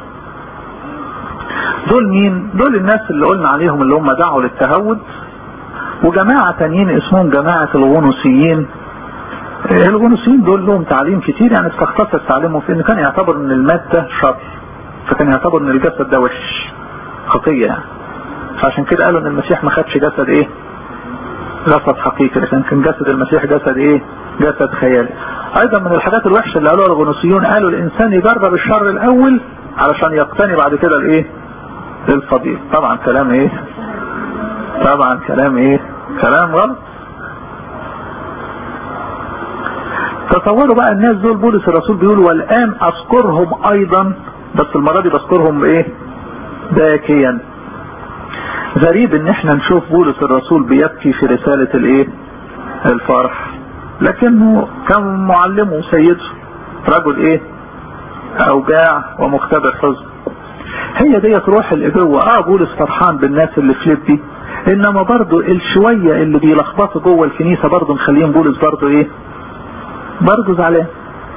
دول مين دول الناس اللي قلنا عليهم اللي هم دعوا للتهود وجماعة تانيين اسمهم جماعة الغنوسيين الغنوسيين دول لهم تعليم كتير يعني بتختصر تعليمهم في انه كان يعتبر ان المادة شر فكان يعتبر ان الجسد ده وحش خطية يعني فعشان كده قالوا ان المسيح ما خدش جسد ايه جسد حقيقي لكن كان جسد المسيح جسد ايه جسد خيالي ايضا من الحاجات الوحشة اللي قالوها الغنوسيون قالوا الانسان يجرب الشر الاول علشان يقتني بعد كده الايه الفضيل طبعا كلام ايه طبعا كلام ايه كلام غلط تصوروا بقى الناس دول بولس الرسول بيقول والان اذكرهم ايضا بس المرة دي بذكرهم بايه باكيا غريب ان احنا نشوف بولس الرسول بيبكي في رسالة الايه الفرح لكنه كان معلمه سيده رجل ايه اوجاع ومختبر حزن هي ديت روح الابوة اه بولس فرحان بالناس اللي في ليبي انما برضو الشوية اللي بيلخبطوا جوه الكنيسة برضو مخليهم بولس برضو ايه برضو زعلان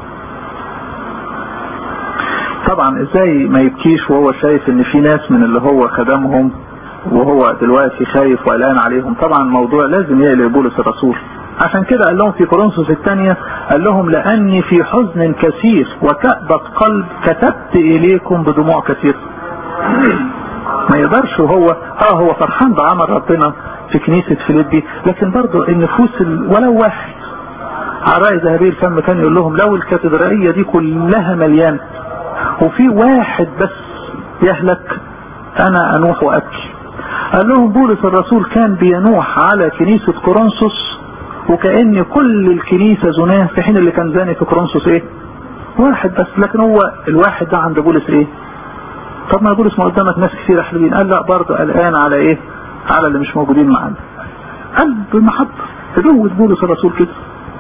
طبعا ازاي ما يبكيش وهو شايف ان في ناس من اللي هو خدمهم وهو دلوقتي خايف وقلقان عليهم طبعا موضوع لازم يقلق بولس الرسول عشان كده قال لهم في كورنثوس الثانية قال لهم لأني في حزن كثير وكأبة قلب كتبت إليكم بدموع كثير ما يقدرش وهو اه هو فرحان بعمل ربنا في كنيسة فيليبي لكن برضه النفوس ولو واحد عراء ذهبي الفم كان يقول لهم لو الكاتدرائية دي كلها مليانة وفي واحد بس يهلك انا انوح وابكي قال لهم بولس الرسول كان بينوح على كنيسة كورنثوس وكأن كل الكنيسة زناه في حين اللي كان زاني في كورنثوس ايه واحد بس لكن هو الواحد ده عند بولس ايه طب ما بولس ما قدامك ناس كثير حلوين قال لا برضه قلقان على ايه على اللي مش موجودين معانا قلب محبة تجوز بولس الرسول كده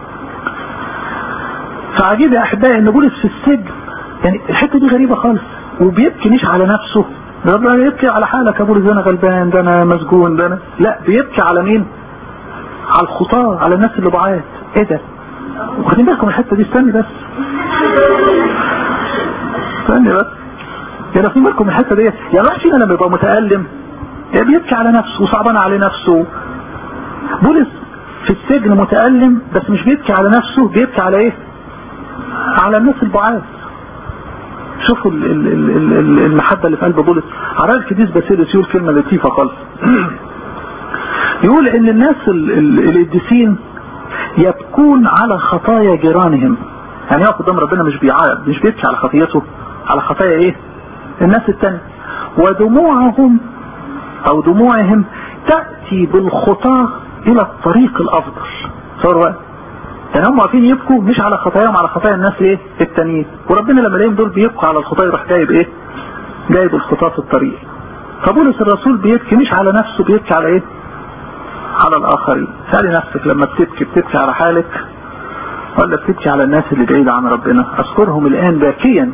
فعجيب يا احبائي ان بولس في السجن يعني الحته دي غريبه خالص وبيبكي مش على نفسه ده يبكي على حالك يا بولس ده انا غلبان ده انا مسجون ده انا لا بيبكي على مين على الخطاة على الناس اللي بعاد ايه ده واخدين بالكم الحته دي استني بس استني بس يعني واخدين بالكم الحته دي يعني واحد فينا لما يبقى متالم بيبكي على نفسه وصعبان عليه نفسه بولس في السجن متألم بس مش بيبكي على نفسه بيبكي على ايه على الناس البعاد شوفوا المحبة اللي في قلب بولس عراء الكديس باسيلس يقول كلمة لطيفة خالص يقول ان الناس القديسين يبكون على خطايا جيرانهم يعني يقف قدام ربنا مش بيعيط مش بيبكي على خطيته على خطايا ايه الناس التانية ودموعهم او دموعهم تأتي بالخطاة الى الطريق الافضل صار بقى يعني هم واقفين يبكوا مش على خطاياهم على خطايا الناس ايه التانيين وربنا لما لاقيهم دول بيبكوا على الخطايا يروح جايب ايه جايب الخطاة في الطريق فبولس الرسول بيبكي مش على نفسه بيبكي على ايه على الاخرين سألي نفسك لما بتبكي بتبكي على حالك ولا بتبكي على الناس اللي بعيدة عن ربنا اذكرهم الان باكيا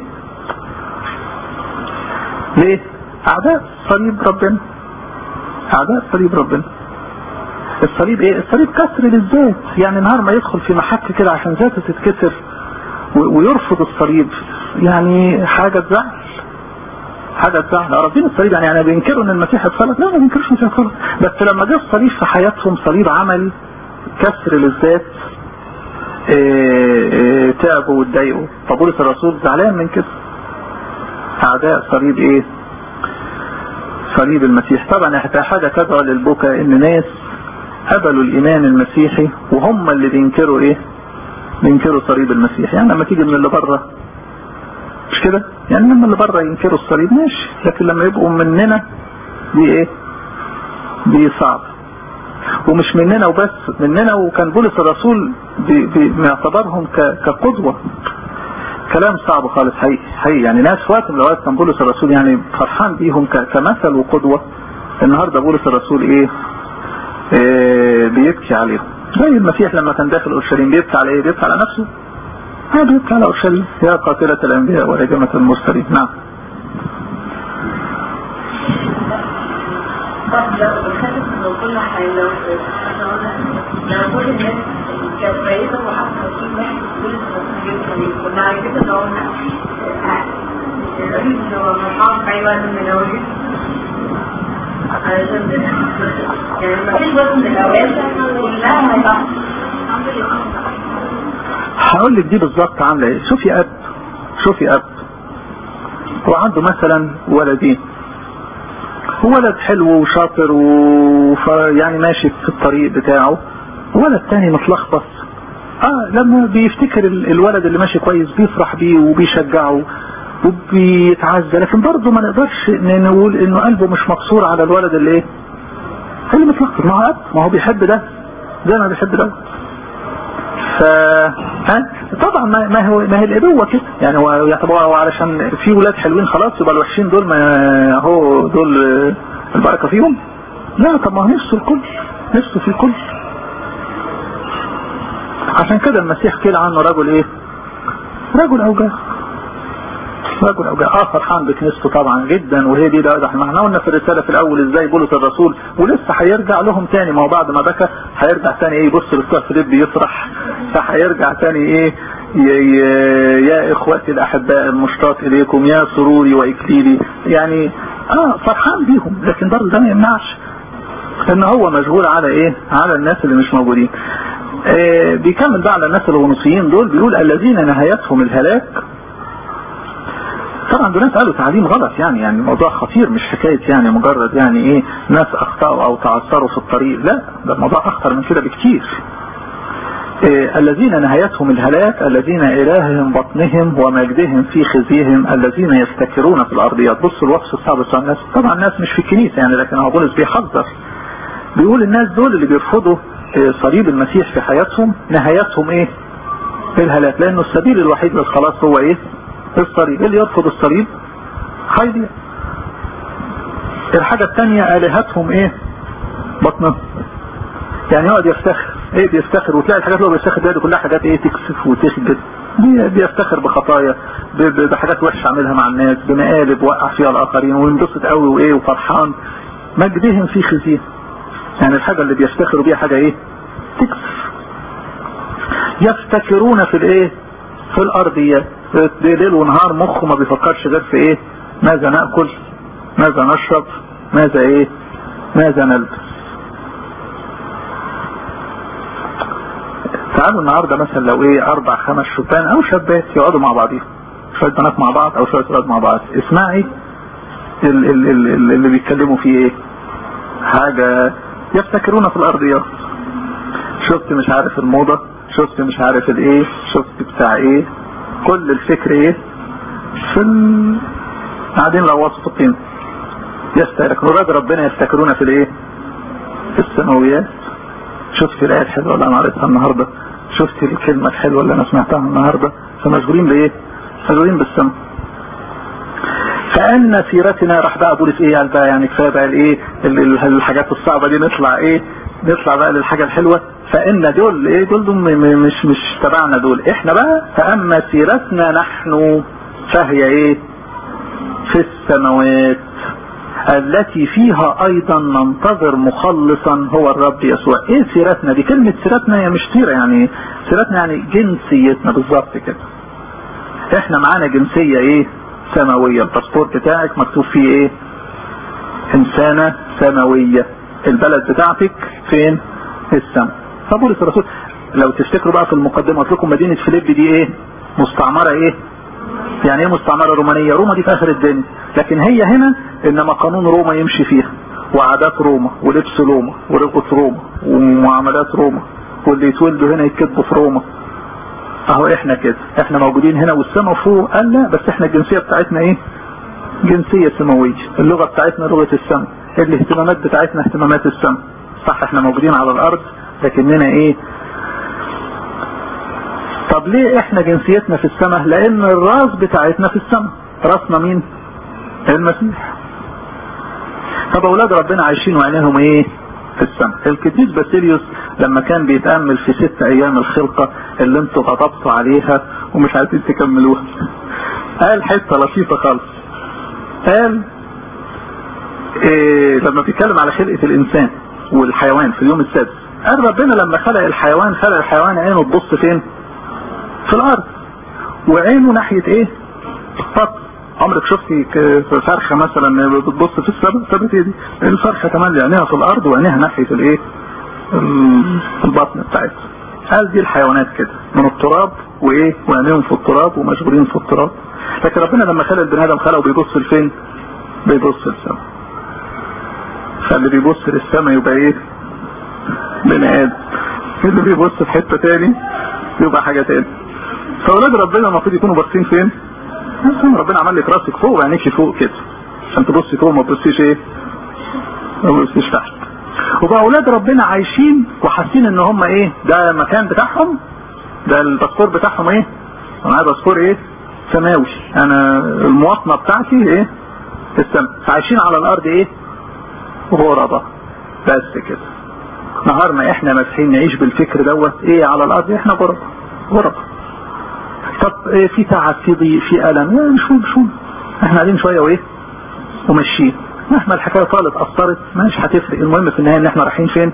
ليه اعداء صليب ربنا اعداء صليب ربنا الصليب ايه الصليب كسر للذات يعني نهار ما يدخل في محك كده عشان ذاته تتكسر ويرفض الصليب يعني حاجة تزعل حاجة تزعل عارفين الصليب يعني يعني بينكروا ان المسيح اتصلب لا ما بينكرش المسيح اتصلب بس لما جه الصليب في حياتهم صليب عمل كسر للذات ايه ايه تعبوا واتضايقوا فبولس الرسول زعلان من كده اعداء صليب ايه صليب المسيح طبعا حاجة تدعو للبكاء ان ناس قبلوا الايمان المسيحي وهم اللي بينكروا ايه بينكروا صليب المسيح يعني لما تيجي من اللي بره مش كده يعني لما اللي بره ينكروا الصليب ماشي لكن لما يبقوا مننا دي ايه دي صعب ومش مننا وبس مننا وكان بولس الرسول بيعتبرهم كقدوة كلام صعب خالص حقيقي حقيقي يعني ناس في وقت من الاوقات كان بولس الرسول يعني فرحان بيهم كمثل وقدوة النهارده بولس الرسول ايه, إيه بيبكي عليهم زي المسيح لما كان داخل اورشليم بيبكي على ايه بيبكي على نفسه ها بيبكي على اورشليم يا قاتلة الانبياء ورجمة المرسلين نعم طب لو لو كل حاجة لو لو كل الناس كانت كويسة وحصل في ناس كل الناس كنا عايزين ان هو الراجل اللي هو مرحبا في اي وقت من الاوقات علشان يعني ما فيش وقت من الاوقات كلها هيبقى هقول لك دي بالظبط عامله ايه شوفي اب شوفي اب هو عنده مثلا ولدين ولد حلو وشاطر ويعني ماشي في الطريق بتاعه ولد تاني متلخبط اه لما بيفتكر الولد اللي ماشي كويس بيفرح بيه وبيشجعه وبيتعزى لكن برضه ما نقدرش نقول انه قلبه مش مقصور على الولد اللي ايه اللي متلخبط ما هو اب ما هو بيحب ده زي ما بيحب ده ف ها طبعا ما ما هو ما هي الابوه كده يعني هو يعتبر هو علشان في ولاد حلوين خلاص يبقى الوحشين دول ما هو دول البركه فيهم لا طب ما هو نفسه الكل نفسه في الكل عشان كده المسيح قيل عنه رجل ايه رجل اوجاع رجل اوجاع اه فرحان بكنيسته طبعا جدا وهي دي ده احنا قلنا في الرساله في الاول ازاي بولس الرسول ولسه هيرجع لهم تاني ما هو بعد ما بكى هيرجع تاني ايه يبص للسوق فيليب يفرح فهيرجع تاني ايه يا اخواتي الاحباء المشتاق اليكم يا سروري واكليلي يعني اه فرحان بيهم لكن برضه ده ما يمنعش ان هو مشغول على ايه على الناس اللي مش موجودين آه بيكمل بقى على الناس الغنوصيين دول بيقول الذين نهايتهم الهلاك طبعا دول ناس قالوا تعليم غلط يعني يعني الموضوع خطير مش حكاية يعني مجرد يعني ايه ناس اخطأوا او تعثروا في الطريق لا ده الموضوع اخطر من كده بكتير إيه الذين نهايتهم الهلاك الذين إلههم بطنهم ومجدهم في خزيهم الذين يفتكرون في الأرضيات بصوا الوصف الصعب بتاع الناس طبعا الناس مش في الكنيسة يعني لكن هو بولس بيحذر بيقول الناس دول اللي بيرفضوا إيه صليب المسيح في حياتهم نهايتهم ايه الهلاك لانه السبيل الوحيد للخلاص هو ايه الصليب اللي يرفض الصليب هيضيع الحاجة الثانية آلهتهم ايه بطنهم يعني يقعد يفتخر ايه بيفتخر وتلاقي الحاجات اللي هو بيفتخر بيها دي كلها حاجات ايه تكسف وتخجل بيفتخر بخطايا بحاجات وحشه عاملها مع الناس بمقالب وقع فيها الاخرين وينبسط قوي وايه وفرحان مجدهم في خزيه يعني الحاجه اللي بيفتخروا بيها حاجه ايه تكسف يفتكرون في الايه في الارضيات ليل ونهار مخه ما بيفكرش غير في ايه ماذا ناكل ماذا نشرب ماذا ايه ماذا نلبس تعالوا النهاردة مثلا لو ايه اربع خمس شبان او شابات يقعدوا مع بعضهم شوية بنات مع بعض او شوية ولاد مع بعض اسمعي ال ال ال اللي بيتكلموا فيه ايه حاجة يفتكرون في الارضيات شفت مش عارف الموضة شفت مش عارف الايه شفت بتاع ايه كل الفكر ايه في ال... قاعدين لو واثقين يفتكرون ولاد ربنا يفتكرون في الايه في السماويات شفت الآية الحلوة اللي أنا قريتها النهاردة شفت الكلمة الحلوة اللي أنا سمعتها النهاردة فمشغولين بإيه؟ مشغولين بالسماء فأن سيرتنا راح بقى بولس إيه يعني بقى يعني كفاية بقى الإيه الحاجات الصعبة دي نطلع إيه؟ نطلع بقى للحاجة الحلوة فإن دول إيه دول, دول مش مش تبعنا دول إحنا بقى فأما سيرتنا نحن فهي إيه؟ في السماوات التي فيها ايضا ننتظر مخلصا هو الرب يسوع ايه سيرتنا دي كلمة سيرتنا هي مش سيرة يعني سيرتنا يعني جنسيتنا بالظبط كده احنا معانا جنسية ايه سماوية الباسبور بتاعك مكتوب فيه ايه انسانة سماوية البلد بتاعتك فين السماء فبولس الرسول لو تفتكروا بقى في المقدمة قلت لكم مدينة فيليب دي ايه مستعمرة ايه يعني ايه مستعمرة رومانية روما دي في اخر الدنيا لكن هي هنا انما قانون روما يمشي فيها وعادات روما ولبس روما ورقة روما ومعاملات روما واللي يتولدوا هنا يتكتبوا في روما اهو احنا كده احنا موجودين هنا والسماء فوق قال لا بس احنا الجنسية بتاعتنا ايه جنسية سماوية اللغة بتاعتنا لغة السماء الاهتمامات بتاعتنا اهتمامات السماء صح احنا موجودين على الارض لكننا ايه طب ليه احنا جنسيتنا في السماء لان الراس بتاعتنا في السماء راسنا مين المسيح طب اولاد ربنا عايشين وعينيهم ايه في السماء القديس باسيليوس لما كان بيتأمل في ست ايام الخلقة اللي انتوا غضبتوا عليها ومش عايزين تكملوها قال حتة لطيفة خالص قال إيه لما بيتكلم على خلقة الانسان والحيوان في اليوم السادس قال ربنا لما خلق الحيوان خلق الحيوان عينه تبص فين في الارض وعينه ناحية ايه السطح عمرك شفتي فرخة مثلا بتبص في السماء ثابت ايه دي الفرخة كمان اللي عينيها في الارض وعينيها ناحية الايه البطن بتاعتها قال دي الحيوانات كده من التراب وايه وعينيهم في التراب ومشغولين في التراب لكن ربنا لما خلق البني ادم خلقه بيبص لفين بيبص للسماء فاللي بيبص للسماء يبقى ايه بني ادم اللي بيبص في حتة تاني يبقى حاجة تاني فاولاد ربنا المفروض يكونوا باصين فين ربنا عمل لك راسك فوق وعينيك فوق كده عشان تبصي فوق ما تبصيش ايه ما تبصيش تحت وبقى اولاد ربنا عايشين وحاسين ان هم ايه ده المكان بتاعهم ده الباسبور بتاعهم ايه انا عايز باسبور ايه سماوي انا المواطنة بتاعتي ايه السماء فعايشين على الارض ايه غربة بس كده نهار ما احنا مسيحيين نعيش بالفكر دوت ايه على الارض احنا غربة غربة طب ايه في تعب في ضيق في الم ايه مش مش احنا قاعدين شويه وايه وماشيين مهما الحكايه طالت اثرت مش هتفرق المهم في النهايه ان احنا رايحين فين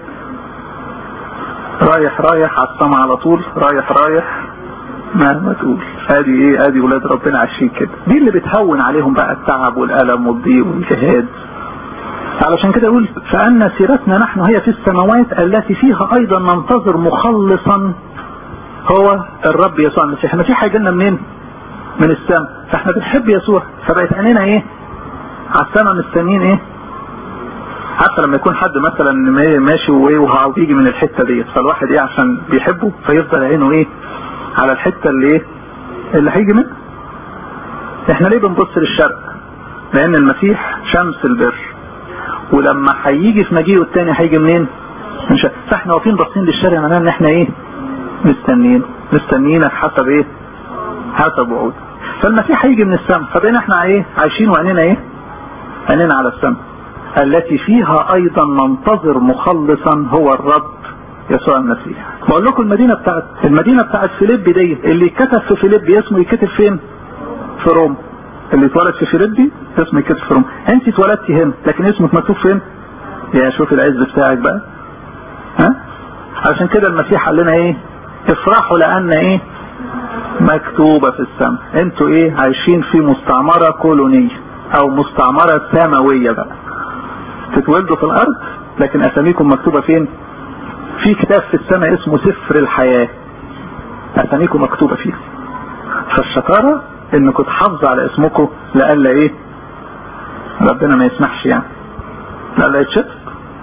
رايح رايح على السما على طول رايح رايح مهما تقول ادي ايه ادي ولاد ربنا عايشين كده دي اللي بتهون عليهم بقى التعب والالم والضيق والجهاد علشان كده يقول فأن سيرتنا نحن هي في السماوات التي فيها أيضا ننتظر مخلصا هو الرب يسوع المسيح المسيح هيجي لنا منين من السماء فاحنا بنحب يسوع فبقت عينينا ايه على السماء مستنيين ايه حتى لما يكون حد مثلا ماشي وايه ويجي من الحته ديت فالواحد ايه عشان بيحبه فيفضل عينه ايه على الحته اللي ايه اللي هيجي منها احنا ليه بنبص للشرق لان المسيح شمس البر ولما هيجي في مجيئه التاني هيجي منين من شرق فاحنا واقفين باصين للشرق معناه ان احنا ايه مستنيين مستنيينك حسب ايه حسب وعود فالمسيح هيجي من السماء فبقينا احنا ايه عايشين وعينينا ايه عينينا على السماء التي فيها ايضا ننتظر مخلصا هو الرب يسوع المسيح بقول لكم المدينه بتاعت المدينه بتاعت فيليب دي اللي اتكتب في فيليب اسمه يتكتب فين في روما اللي اتولد في فيليب اسمه يتكتب في روما انت اتولدتي هنا لكن اسمك مكتوب فين يا شوف العز بتاعك بقى ها عشان كده المسيح قال لنا ايه افرحوا لان ايه مكتوبة في السماء انتوا ايه عايشين في مستعمرة كولونية او مستعمرة سماوية بقى تتولدوا في الارض لكن اساميكم مكتوبة فين في كتاب في السماء اسمه سفر الحياة اساميكم مكتوبة فيه فالشطارة انكم تحافظوا على اسمكم لألا ايه ربنا ما يسمحش يعني لألا يتشتت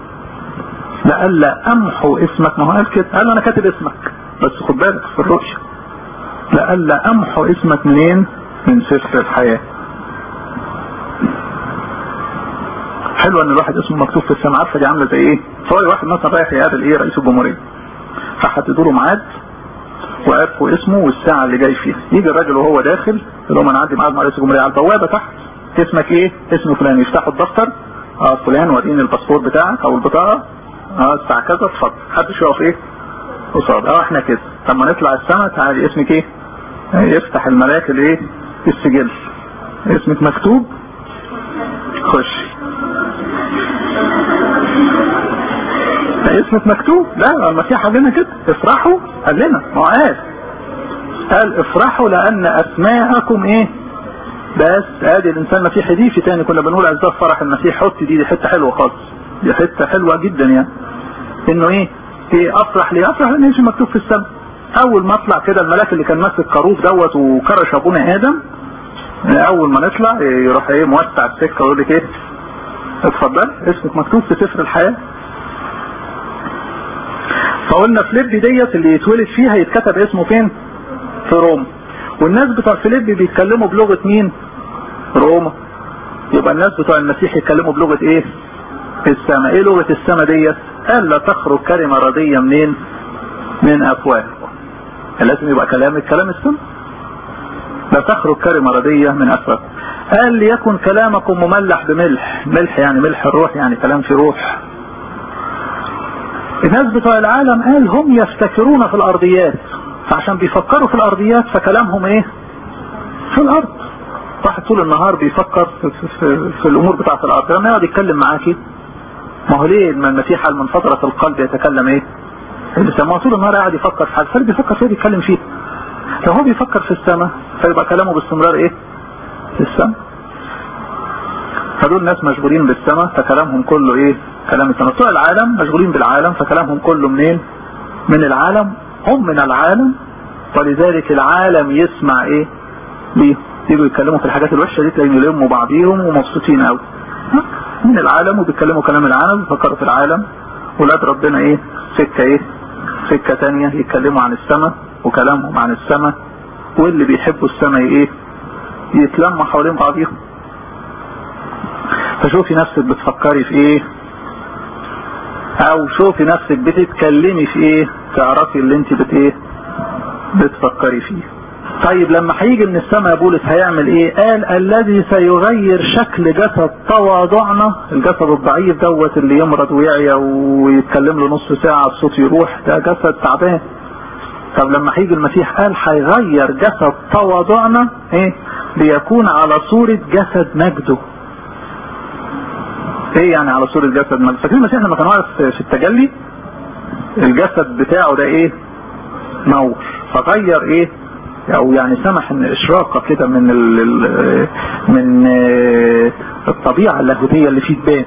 لألا امحو اسمك ما هو قال كده قال انا كاتب اسمك بس خد بالك في الرؤية لألا امحو اسمك منين من سفر الحياة حلو ان الواحد اسمه مكتوب في السماء عارفه دي عامله زي ايه فهو واحد مثلا رايح يقابل ايه رئيس الجمهوريه فحددوا له ميعاد وعرفوا اسمه والساعه اللي جاي فيها يجي الراجل وهو داخل يقول لهم انا عندي ميعاد مع رئيس الجمهوريه على البوابه تحت اسمك ايه اسمه فلان يفتحوا الدفتر اه فلان وريني الباسبور بتاعك او البطاقه اه الساعه كذا اتفضل محدش يقف ايه قصاد اه احنا كده لما نطلع السماء تعالي اسمك ايه يفتح الملاك الايه السجل اسمك مكتوب خش اسمك مكتوب لا المسيح قال لنا كده افرحوا قال لنا ما هو قال قال افرحوا لان اسماءكم ايه بس ادي الانسان مسيحي دي في تاني كنا بنقول عزاز فرح المسيح حط دي دي حته حلوه خالص دي حته حلوه جدا يعني انه ايه ايه افرح ليه افرح لان ايش مكتوب في السماء اول ما اطلع كده الملاك اللي كان ماسك خروف دوت وكرش ابونا ادم اول ما نطلع يروح ايه موسع السكه ويقول لك ايه اتفضل اسمك مكتوب في سفر الحياه فقلنا فليب ديت اللي يتولد فيها يتكتب اسمه فين في روما والناس بتوع فيليب بيتكلموا بلغة مين روما يبقى الناس بتوع المسيح يتكلموا بلغة ايه السماء ايه لغة السماء ديت قال لا تخرج كلمة ردية منين من افواهكم لازم يبقى كلامك كلام السماء لا تخرج كلمة ردية من افواهكم قال ليكن كلامكم مملح بملح ملح يعني ملح الروح يعني كلام في روح الناس بتوع العالم قال هم يفتكرون في الارضيات فعشان بيفكروا في الارضيات فكلامهم ايه في الارض واحد طول النهار بيفكر في, في, في, في الامور بتاعه الارض لما يقعد يتكلم معاكي ما هو ليه ما المسيح قال من فترة القلب يتكلم ايه اللي سماه طول النهار قاعد يفكر في حاجه فاللي بيفكر فيه بيتكلم فيه لو هو بيفكر في السماء فيبقى كلامه باستمرار ايه في السماء فدول ناس مشغولين بالسماء فكلامهم كله ايه كلام السماء بتوع العالم مشغولين بالعالم فكلامهم كله منين من العالم هم من العالم ولذلك العالم يسمع ايه ليه يجوا يتكلموا في الحاجات الوحشة دي تلاقيهم يلموا بعضيهم ومبسوطين قوي من العالم وبيتكلموا كلام العالم بيفكروا في العالم ولاد ربنا ايه سكة ايه سكة تانية يتكلموا عن السماء وكلامهم عن السماء واللي بيحبوا السماء ايه يتلموا حوالين بعضيهم فشوفي نفسك بتفكري في ايه او شوفي نفسك بتتكلمي في ايه تعرفي اللي انت بت ايه بتفكري فيه طيب لما هيجي من السماء يا بولس هيعمل ايه قال الذي سيغير شكل جسد تواضعنا الجسد الضعيف دوت اللي يمرض ويعيا ويتكلم له نص ساعة الصوت يروح ده جسد تعبان طب لما هيجي المسيح قال هيغير جسد تواضعنا ايه ليكون على صورة جسد مجده ايه يعني على صورة جسد مجده فاكرين المسيح لما كان واقف في التجلي الجسد بتاعه ده ايه نور فغير ايه او يعني سمح ان اشراقة كده من ال من الطبيعة اللاهوتية اللي فيه تبان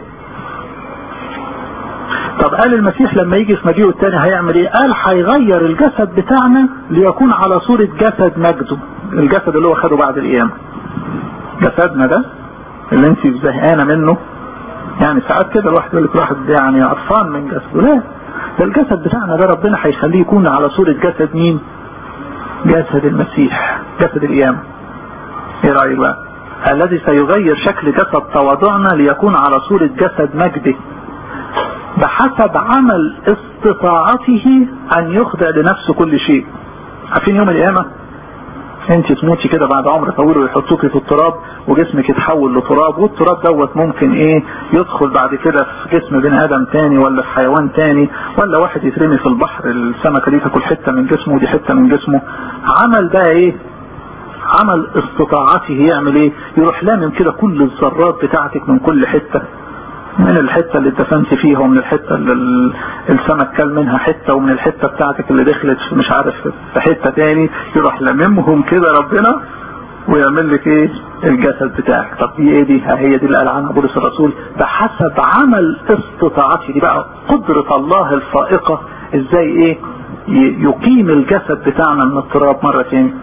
طب قال المسيح لما يجي في مجيئه الثاني هيعمل ايه قال هيغير الجسد بتاعنا ليكون على صورة جسد مجده الجسد اللي هو خده بعد القيامة جسدنا ده اللي انت زهقانة منه يعني ساعات كده الواحد يقول لك الواحد يعني قرفان من جسده لا ده الجسد بتاعنا ده ربنا هيخليه يكون على صورة جسد مين جسد المسيح جسد القيامة ايه رأيك بقى الذي سيغير شكل جسد تواضعنا ليكون على صورة جسد مجده بحسب عمل استطاعته ان يخضع لنفسه كل شيء عارفين يوم القيامة انت تموتي كده بعد عمر طويل ويحطوكي في التراب وجسمك يتحول لتراب والتراب دوت ممكن ايه يدخل بعد كده في جسم بني ادم تاني ولا في حيوان تاني ولا واحد يترمي في البحر السمكة دي تاكل حتة من جسمه ودي حتة من جسمه عمل بقى ايه عمل استطاعته يعمل ايه يروح لامم كده كل الذرات بتاعتك من كل حتة من الحتة اللي اتدفنت فيها ومن الحتة اللي السمك كل منها حتة ومن الحتة بتاعتك اللي دخلت مش عارف في حتة تاني يروح لممهم كده ربنا ويعمل لك ايه الجسد بتاعك طب دي ايه دي هي دي اللي قال عنها بولس الرسول بحسب عمل استطاعته دي بقى قدرة الله الفائقة ازاي ايه يقيم الجسد بتاعنا من التراب مرة تاني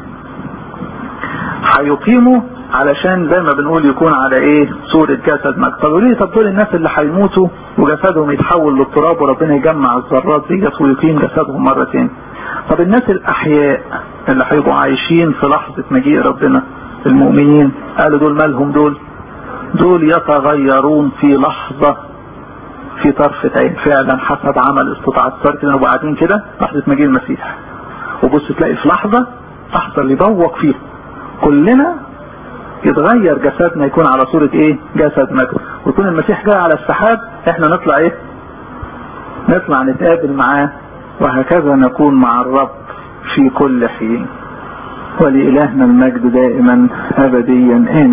هيقيمه علشان زي ما بنقول يكون على ايه صورة جسد مجد طب ليه طب دول الناس اللي هيموتوا وجسدهم يتحول للتراب وربنا يجمع الذرات ديت ويقيم جسدهم مرة تاني طب الناس الاحياء اللي هيبقوا عايشين في لحظة مجيء ربنا المؤمنين قالوا دول مالهم دول دول يتغيرون في لحظة في طرفة عين فعلا حسب عمل استطاعة صارت انه قاعدين كده لحظة مجيء المسيح وبص تلاقي في لحظة لحظة اللي يبوق فيه كلنا يتغير جسدنا يكون على صورة ايه جسد مجد ويكون المسيح جاي على السحاب احنا نطلع ايه نطلع نتقابل معاه وهكذا نكون مع الرب في كل حين ولإلهنا المجد دائما أبديا آمين